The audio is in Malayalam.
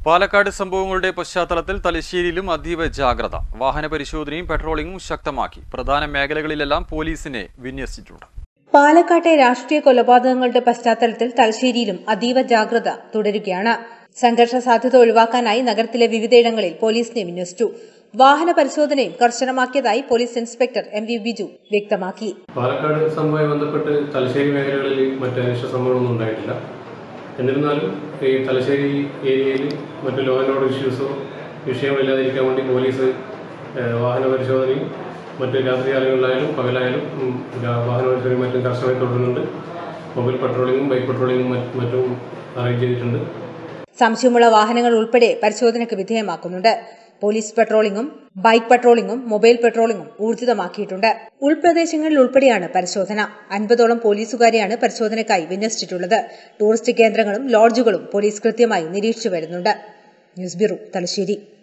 പാലക്കാട് സംഭവങ്ങളുടെ പശ്ചാത്തലത്തിൽ തലശ്ശേരിയിലും അതീവ ജാഗ്രത വാഹന പരിശോധനയും പെട്രോളിംഗും ശക്തമാക്കി പ്രധാന മേഖലകളിലെല്ലാം പോലീസിനെ വിന്യസിച്ചിട്ടുണ്ട് പാലക്കാട്ടെ രാഷ്ട്രീയ കൊലപാതകങ്ങളുടെ പശ്ചാത്തലത്തിൽ തലശ്ശേരിയിലും അതീവ ജാഗ്രത തുടരുകയാണ് സംഘർഷ സാധ്യത ഒഴിവാക്കാനായി നഗരത്തിലെ വിവിധയിടങ്ങളിൽ പോലീസിനെ വിന്യസിച്ചു വാഹന പരിശോധനയും കർശനമാക്കിയതായി police inspector M V Biju വ്യക്തമാക്കി പാലക്കാട് സംഭവമായി ബന്ധപ്പെട്ട് തലശ്ശേരി മേഖലകളിൽ മറ്റ് അനിഷ്ട സംഭവങ്ങളൊന്നും ഉണ്ടായിട്ടില്ല എന്നിരുന്നാലും ഈ തലശ്ശേരി ഏരിയയിൽ മറ്റ് ലോ ആൻഡ് ഓർഡർ ഇഷ്യൂസോ വിഷയങ്ങളില്ലാതിരിക്കാൻ വേണ്ടി പോലീസ് ഏഹ്, വാഹന പരിശോധനയും മറ്റ് രാത്രികാലങ്ങളിലായാലും പകലായാലും ഉം, രാ- വാഹന പരിശോധനയും മറ്റും കർശനമായി തുടരുന്നുണ്ട് മൊബൈൽ പട്രോളിങ്ങും ബൈക്ക് പട്രോളിങ്ങും മറ്റ് മറ്റും അറേഞ്ച് ചെയ്തിട്ടുണ്ട് സംശയമുള്ള വാഹനങ്ങൾ ഉൾപ്പെടെ പരിശോധനയ്ക്ക് വിധേയമാക്കുന്നുണ്ട് പോലീസ് പെട്രോളിംഗും ബൈക്ക് പെട്രോളിംഗും മൊബൈൽ പെട്രോളിംഗും ഊർജിതമാക്കിയിട്ടുണ്ട് ഉൾപ്രദേശങ്ങളിൽ ഉൾപ്പെടെയാണ് പരിശോധന അൻപതോളം പോലീസുകാരെയാണ് പരിശോധനയ്ക്കായി വിന്യസിച്ചിട്ടുള്ളത് ടൂറിസ്റ്റ് കേന്ദ്രങ്ങളും ലോഡ്ജുകളും പോലീസ് കൃത്യമായി നിരീക്ഷിച്ചു വരുന്നുണ്ട് ന്യൂസ് ബ്യൂറോ തലശ്ശേരി